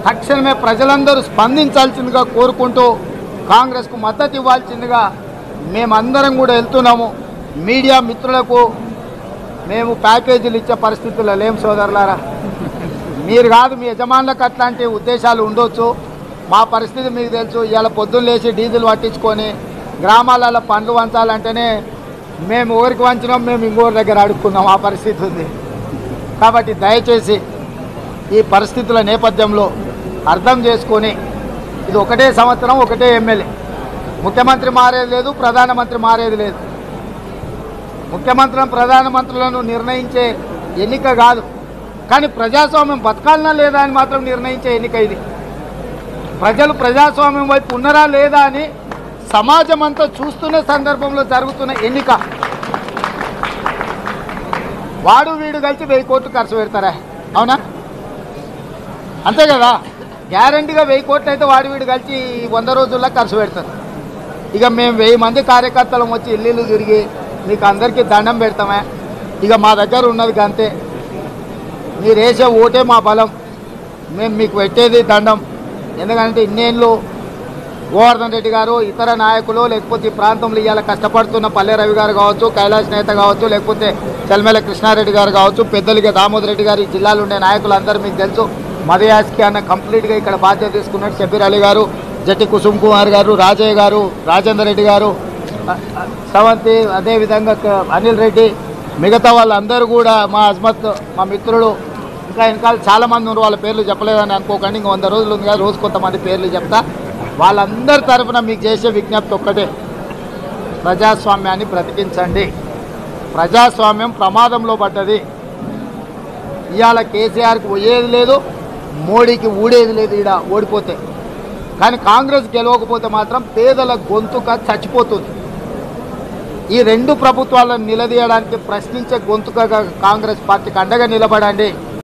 తక్షణమే ప్రజలందరూ స్పందించాల్సిందిగా కోరుకుంటూ కాంగ్రెస్కు మద్దతు ఇవ్వాల్సిందిగా మేమందరం కూడా వెళ్తున్నాము మీడియా మిత్రులకు మేము ప్యాకేజీలు ఇచ్చే పరిస్థితుల్లో లేం సోదరులారా మీరు కాదు మీ యజమానులకు అట్లాంటి ఉద్దేశాలు ఉండొచ్చు మా పరిస్థితి మీకు తెలుసు ఇవాళ పొద్దున్న లేచి డీజిల్ పట్టించుకొని గ్రామాలలో పండ్లు వంచాలంటేనే మేము ఊరికి వంచినాం మేము ఇంకోరి దగ్గర అడుక్కున్నాం ఆ పరిస్థితి ఉంది కాబట్టి దయచేసి ఈ పరిస్థితుల నేపథ్యంలో అర్థం చేసుకొని ఇది ఒకటే సంవత్సరం ఒకటే ఎమ్మెల్యే ముఖ్యమంత్రి మారేది లేదు ప్రధానమంత్రి మారేది లేదు ముఖ్యమంత్రి ప్రధానమంత్రులను నిర్ణయించే ఎన్నిక కాదు కానీ ప్రజాస్వామ్యం బతకాలనా లేదా అని మాత్రం నిర్ణయించే ఎన్నిక ఇది ప్రజలు ప్రజాస్వామ్యం వైపు ఉన్నారా లేదా అని సమాజం అంతా చూస్తున్న సందర్భంలో జరుగుతున్న ఎన్నిక వాడు వీడు కలిసి వెయ్యి కోట్లు ఖర్చు పెడతారా అవునా అంతే కదా గ్యారంటీగా వెయ్యి కోట్లు అయితే వాడు వీడు కలిసి వంద రోజుల్లో ఖర్చు పెడతారు ఇక మేము వెయ్యి మంది కార్యకర్తలం వచ్చి ఇల్లు తిరిగి మీకు అందరికీ దండం పెడతామే ఇక మా దగ్గర ఉన్నది అంతే మీరు వేసే ఓటే మా బలం మేము మీకు పెట్టేది దండం ఎందుకంటే ఇన్నేళ్ళు గోవర్ధన్ రెడ్డి గారు ఇతర నాయకులు లేకపోతే ఈ ప్రాంతంలో ఇవాళ కష్టపడుతున్న పల్లె రవి గారు కావచ్చు కైలాష్ నేత కావచ్చు లేకపోతే చెల్మెల కృష్ణారెడ్డి గారు కావచ్చు పెద్దలుగా దామోదర్ రెడ్డి గారు ఈ జిల్లాలో ఉండే నాయకులు అందరూ మీకు తెలుసు మదయాస్కి అన్న కంప్లీట్గా ఇక్కడ బాధ్యత తీసుకున్నట్టు షబీర్ అలీ గారు జట్టి కుసుమ్ కుమార్ గారు రాజయ్య గారు రాజేందర్ రెడ్డి గారు అ- అ- సవంతి అదేవిధంగా క- అనిల్ రెడ్డి మిగతా వాళ్ళందరూ కూడా మా అజ్మత్ మా మిత్రులు ఇంకా వెనకాల చాలా మంది ఉన్నారు వాళ్ళ పేర్లు చెప్పలేదని అనుకోకండి ఇంకా వంద రోజులు ఉంది కదా రోజు కొంతమంది పేర్లు చెప్తా వాళ్ళందరి తరఫున మీకు చేసే విజ్ఞప్తి ఒక్కటే ప్రజాస్వామ్యాన్ని బ్రతికించండి ప్రజాస్వామ్యం ప్రమాదంలో పడ్డది ఇవాళ కేసీఆర్కి పోయేది లేదు మోడీకి ఊడేది లేదు ఈడ ఓడిపోతే కానీ కాంగ్రెస్ గెలవకపోతే మాత్రం పేదల గొంతుక చచ్చిపోతుంది ఈ రెండు ప్రభుత్వాలను నిలదీయడానికి ప్రశ్నించే గొంతుకగా కాంగ్రెస్ పార్టీకి అండగా నిలబడండి